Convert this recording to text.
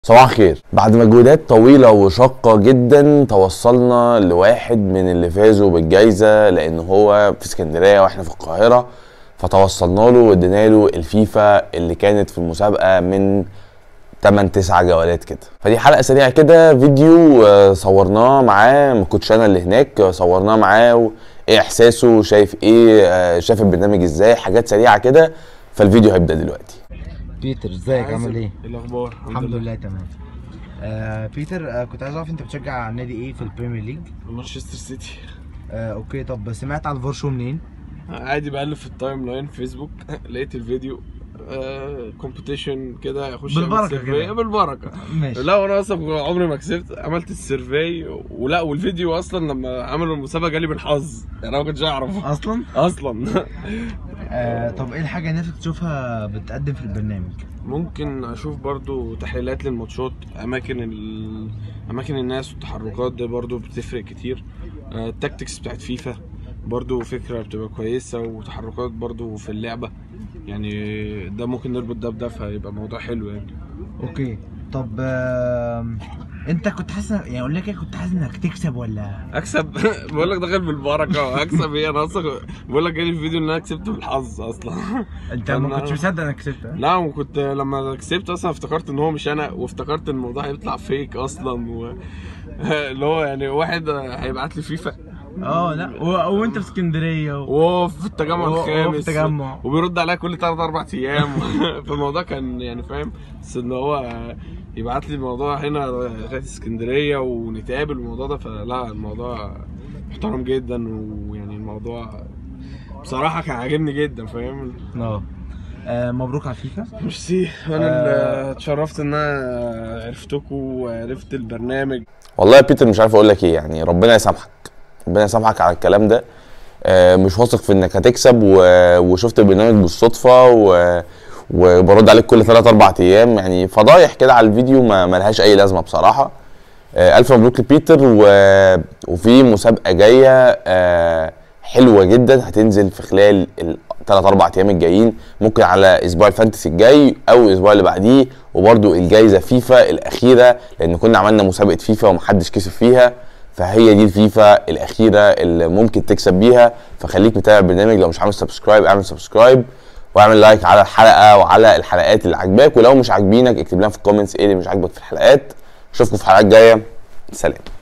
صباح الخير بعد مجهودات طويلة وشاقة جدا توصلنا لواحد من اللي فازوا بالجايزة لأن هو في اسكندرية واحنا في القاهرة فتوصلنا له وادينا له الفيفا اللي كانت في المسابقة من 8 9 جولات كده فدي حلقة سريعة كده فيديو آه، صورناه معاه ما كنتش انا اللي هناك آه، صورناه معاه و- ايه احساسه شايف ايه آه، شاف البرنامج ازاي حاجات سريعة كده فالفيديو هيبدأ دلوقتي بيتر ازيك عازم، عامل ايه؟ الاخبار الحمد لله تمام آه بيتر آه كنت عايز اعرف انت بتشجع نادي ايه في البريمير ليج؟ مانشستر سيتي آه اوكي طب سمعت عن الفار شو منين؟ عادي بقلب في التايم لاين فيسبوك لقيت الفيديو كومبيتيشن كده اخش أعمل بالبركة سيرفي. كده. بالبركه ماشي لا وانا اصلا عمري ما كسبت عملت السيرفي ولا والفيديو اصلا لما عملوا المسابقه جالي بالحظ يعني انا ما كنتش اعرف اصلا؟ اصلا آه طب ايه الحاجه اللي نفسك تشوفها بتقدم في البرنامج؟ ممكن اشوف برضو تحليلات للماتشات اماكن ال... اماكن الناس والتحركات ده برضو بتفرق كتير آه، التاكتكس بتاعت فيفا برضو فكرة بتبقى كويسة وتحركات برضو في اللعبة يعني ده ممكن نربط ده بده فيبقى موضوع حلو يعني اوكي طب آه انت كنت حاسس يعني اقول لك ايه كنت حاسس انك تكسب ولا اكسب بقول لك داخل بالبركة اكسب ايه انا اصلا بقول لك جالي في فيديو ان انا كسبت بالحظ اصلا انت أنا- ما كنتش مصدق انك كسبت ها؟ لا وكنت لما كسبت اصلا افتكرت ان هو مش انا وافتكرت ان الموضوع هيطلع فيك اصلا و... اللي هو يعني واحد هيبعت لي فيفا اه لا و... وانت في اسكندريه و... وهو في التجمع وهو- وهو في الخامس التجمع. وبيرد عليا كل 3 4 ايام فالموضوع كان يعني فاهم بس ان هو يبعت لي الموضوع هنا لغايه اسكندريه ونتقابل الموضوع ده فلا الموضوع محترم جدا ويعني الموضوع بصراحه كان عاجبني جدا فاهم اه آه، مبروك على الفيفا ميرسي انا اللي اتشرفت ان انا عرفتكم وعرفت البرنامج والله يا بيتر مش عارف اقول لك ايه يعني ربنا يسامحك ربنا يسامحك على الكلام ده آه، مش واثق في انك هتكسب و- وشفت البرنامج بالصدفه و... وبرد عليك كل 3 4 ايام يعني فضايح كده على الفيديو ما ملهاش اي لازمه بصراحه آه، الف مبروك لبيتر و... وفي مسابقه جايه آه، حلوه جدا هتنزل في خلال الثلاث اربع ايام الجايين ممكن على اسبوع الفانتسي الجاي او الاسبوع اللي بعديه وبرده الجايزه فيفا الاخيره لان كنا عملنا مسابقه فيفا ومحدش كسب فيها فهي دي الفيفا الاخيره اللي ممكن تكسب بيها فخليك متابع البرنامج لو مش عامل سبسكرايب اعمل سبسكرايب واعمل لايك على الحلقه وعلى الحلقات اللي عاجباك ولو مش عاجبينك اكتب لنا في الكومنتس ايه اللي مش عاجبك في الحلقات اشوفكم في حلقات جايه سلام